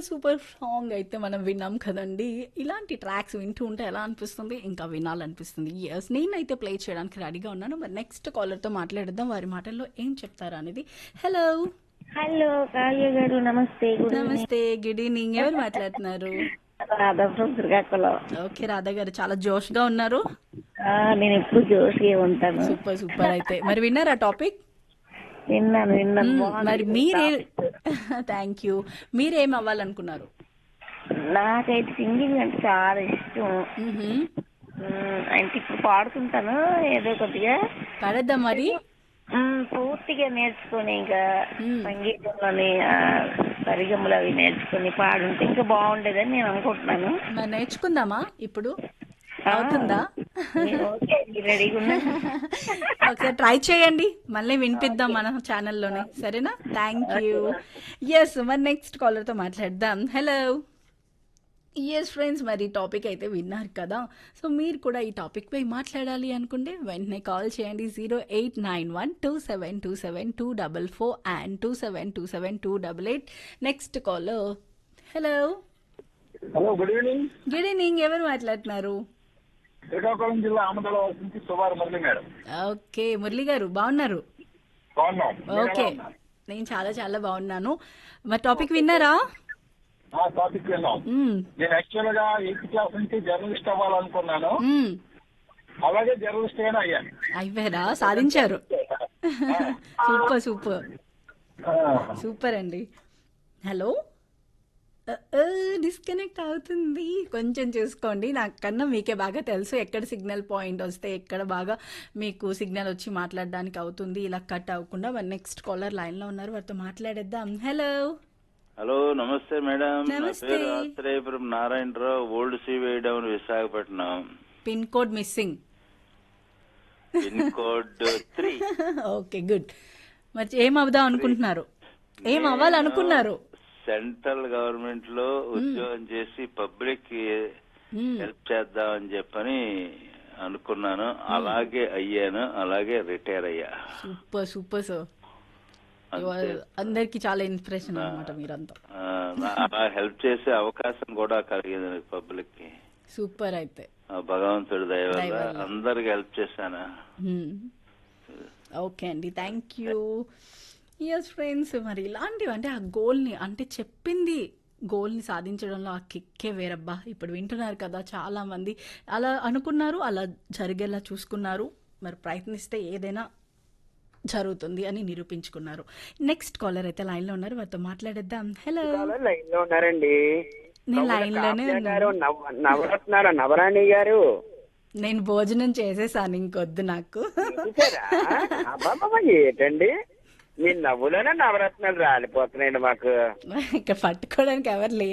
Super song అయితే మనం విన్నాం కదండి ఇలాంటి ట్రాక్స్ వింటూ ఉంటే ఎలా అనిపిస్తుంది ఇంకా వినాలనిపిస్తుంది ఎస్ నేనైతే ప్లే చేయడానికి రెడీగా ఉన్నాను మరి నెక్స్ట్ కాలర్తో మాట్లాడదాం వారి మాటల్లో ఏం చెప్తారా అనేది హలో హలో కావ్య గారు నమస్తే గుడ్ ఈవినింగ్ నమస్తే గుడ్ ఈవినింగ్ ఎవరు మాట్లాడుతున్నారు రాధా ఫ్రమ్ శ్రీకాకుళం ఓకే రాధా గారు చాలా జోష్గా ఉన్నారు ఆ, నేను ఎప్పుడు జోష్గా ఉంటాను సూపర్ సూపర్ అయితే మరి విన్నారా టాపిక్ విన్నాను విన్నాను మ్మ్. బాగుంది మరి మీరే topic. థ్యాంక్ యూ మీరేం అవ్వాలనుకున్నారు నాకైతే సింగింగ్ అంటే చాలా ఇష్టం మ్హూ. మ్మ్, అంటే ఇప్పుడు పాడుతుంటాను ఏదో కొద్దిగా పడద్దా మరి మ్మ్, పూర్తిగా నేర్చుకొని ఇంకా మ్మ్. సంగీతంలోని ఆ, సరిగములు అవి నేర్చుకొని పాడుంటే ఇంకా బాగుండేదని నేను అనుకుంటున్నాను మరి నేర్చుకుందామా ఇప్పుడు అవుతుందా ఓకే రెడీగా ఉన్నాను ఒకసారి ట్రై చేయండి మళ్ళీ వినిపిద్దాం మన ఛానల్లోనే సరేనా థ్యాంక్ యూ ఎస్ మరి నెక్స్ట్ కాలర్తో మాట్లాడదాం హలో ఎస్ ఫ్రెండ్స్ మరి టాపిక్ అయితే విన్నారు కదా సో మీరు కూడా ఈ టాపిక్ పై మాట్లాడాలి అనుకుంటే వెంటనే కాల్ చేయండి zero eight nine one two seven two seven two double four and two seven two seven two double eight next call hello hello good evening good evening ఎవరు మాట్లాడుతున్నారు శ్రీకాకుళం జిల్లా ఆమదల నుంచి సుమారు మురళి మేడం ఓకే మురళి గారు బాగున్నారు బాగున్నాం మీరు ఎలా ఓకే ఉన్నారు? నేను చాలా చాలా బాగున్నాను మరి టాపిక్ విన్నారా ఆ టాపిక్ విన్నాం మ్మ్. నేను యాక్చువల్ గా ఎయిత్ క్లాస్ నుంచి జర్నలిస్ట్ అవ్వాలనుకున్నాను మ్మ్. అలాగే జర్నలిస్ట్ అయినా అయ్యాను అయిపోయారా సాధించారు సూపర్ సూపర్ ఆ, సూపర్ అండి హలో డిస్కనెక్ట్ అవుతుంది కొంచెం చూసుకోండి నాకన్నా మీకే బాగా తెలుసు ఎక్కడ సిగ్నల్ పాయింట్ వస్తే ఎక్కడ బాగా మీకు సిగ్నల్ వచ్చి మాట్లాడడానికి అవుతుంది ఇలా కట్ అవ్వకుండా మరి నెక్స్ట్ కాలర్ లైన్లో ఉన్నారు వారితో మాట్లాడేద్దాం హలో హలో నమస్తే మేడం నా నమస్తే. పేరు Atreyapuram Narayanarao old CVI down Visakhapatnam pin code missing pin code three okay good మరి ఏం అవుదాం అనుకుంటున్నారు ఏం అవ్వాలనుకున్నారు సెంట్రల్ గవర్నమెంట్ లో ఉద్యోగం చేసి పబ్లిక్ కి మ్మ్. హెల్ప్ చేద్దామని చెప్పని అనుకున్నాను అలాగే అయ్యాను అలాగే రిటైర్ అయ్యా సూపర్ సూపర్ సార్ అంతే. అందరికి చాలా ఇన్స్పిరేషన్ అనమాట మీరంతా ఆ, నా- అలా హెల్ప్ చేసే అవకాశం కూడా కలిగింది పబ్లిక్ కి సూపర్ అయితే ఆ భగవంతుడి దయ దయ వల్ల వల్ల. అందరికి హెల్ప్ చేశాను ఓకే అండి థ్యాంక్ యూ ఎస్ ఫ్రెండ్స్ మరి ఇలాంటివి అంటే ఆ గోల్ని అంటే చెప్పింది గోల్ని సాధించడంలో ఆ కిక్కే వేరబ్బా ఇప్పుడు వింటున్నారు కదా చాలా మంది అలా అనుకున్నారు అలా జరిగేలా చూసుకున్నారు మరి ప్రయత్నిస్తే ఏదైనా జరుగుతుంది అని నిరూపించుకున్నారు నెక్స్ట్ కాలర్ అయితే లైన్లో ఉన్నారు వారితో మాట్లాడేద్దాం హలో లైన్ లో ఉన్నారండి నేను లైన్లోనే కావ్య ఉన్నాను గారు నవ- నవరత్నాల నవరాణి గారు నేను భోజనం చేసేసాను ఇంకొద్దు నాకు చూసారా అబ్బాబా ఏంటండి మీ నవ్వులోనే నవరత్నాలు రాలిపోతున్నాయండి మాకు ఇక్కడ పట్టుకోవడానికి ఎవరు లేరు